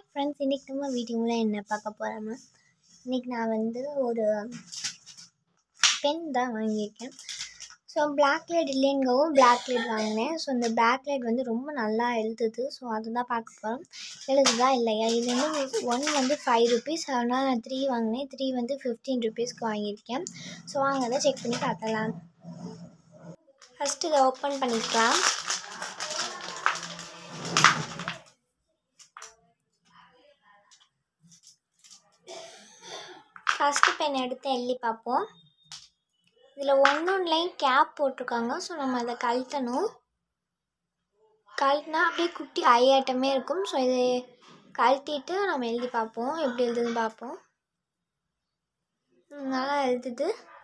friends இன்றைக்கி நம்ம வீடியோவில் என்ன பார்க்க போகிறோம்னா இன்றைக்கி நான் வந்து ஒரு பென் தான் வாங்கியிருக்கேன் ஸோ பிளாக் லைட் இல்லைங்கவும் பிளாக் லைட் வாங்கினேன் ஸோ இந்த பிளாக் லைட் வந்து ரொம்ப நல்லா எழுதுது ஸோ அதுதான் பார்க்க போகிறோம் எழுதுதா இல்லையா இது வந்து ஒன் வந்து ஃபைவ் ருபீஸ் அதனால் நான் த்ரீ வாங்கினேன் த்ரீ வந்து ஃபிஃப்டீன் ருபீஸ்க்கு வாங்கியிருக்கேன் ஸோ வாங்க அதை செக் பண்ணி பார்க்கலாம் ஃபஸ்ட்டு இதை ஓப்பன் பண்ணிக்கலாம் ஃபஸ்ட்டு பென் எடுத்து எழுதி பார்ப்போம் இதில் ஒன்று ஒன்றுலையும் கேப் போட்டிருக்காங்க ஸோ நம்ம அதை கழட்டணும் கழட்டினா அப்படியே குட்டி ஐயாட்டமே இருக்கும் ஸோ இது கழட்டிட்டு நம்ம எழுதி பார்ப்போம் எப்படி எழுதுதுன்னு பார்ப்போம் ம், நல்லா எழுதுது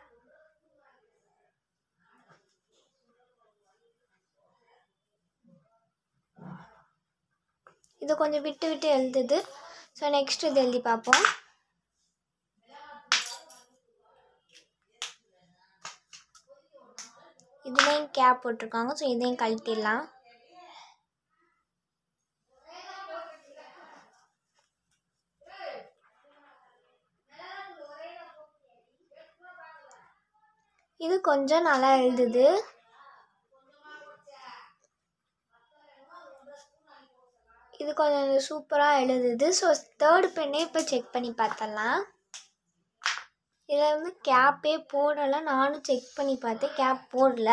இது கொஞ்சம் விட்டு விட்டு எழுதுது ஸோ நெக்ஸ்ட் இது எழுதி பார்ப்போம் இதுலேயும் கேப் போட்டிருக்காங்க ஸோ இதையும் கழட்டிடலாம் இது கொஞ்சம் நல்லா எழுதுது இது கொஞ்சம் சூப்பராக எழுதுது ஸோ தேர்ட் பெண்ணே இப்போ செக் பண்ணி பார்த்தலாம் இதில் வந்து கேப்பே போடலை நானும் செக் பண்ணி பார்த்தேன் கேப் போடல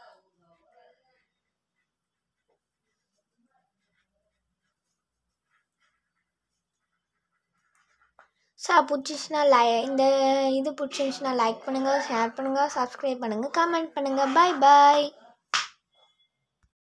ஸோ பிடிச்சிச்சுன்னா லை இந்த இது பிடிச்சிருந்துச்சுன்னா லைக் பண்ணுங்கள் ஷேர் பண்ணுங்கள் சப்ஸ்கிரைப் பண்ணுங்கள் கமெண்ட் பண்ணுங்கள் பாய் பாய்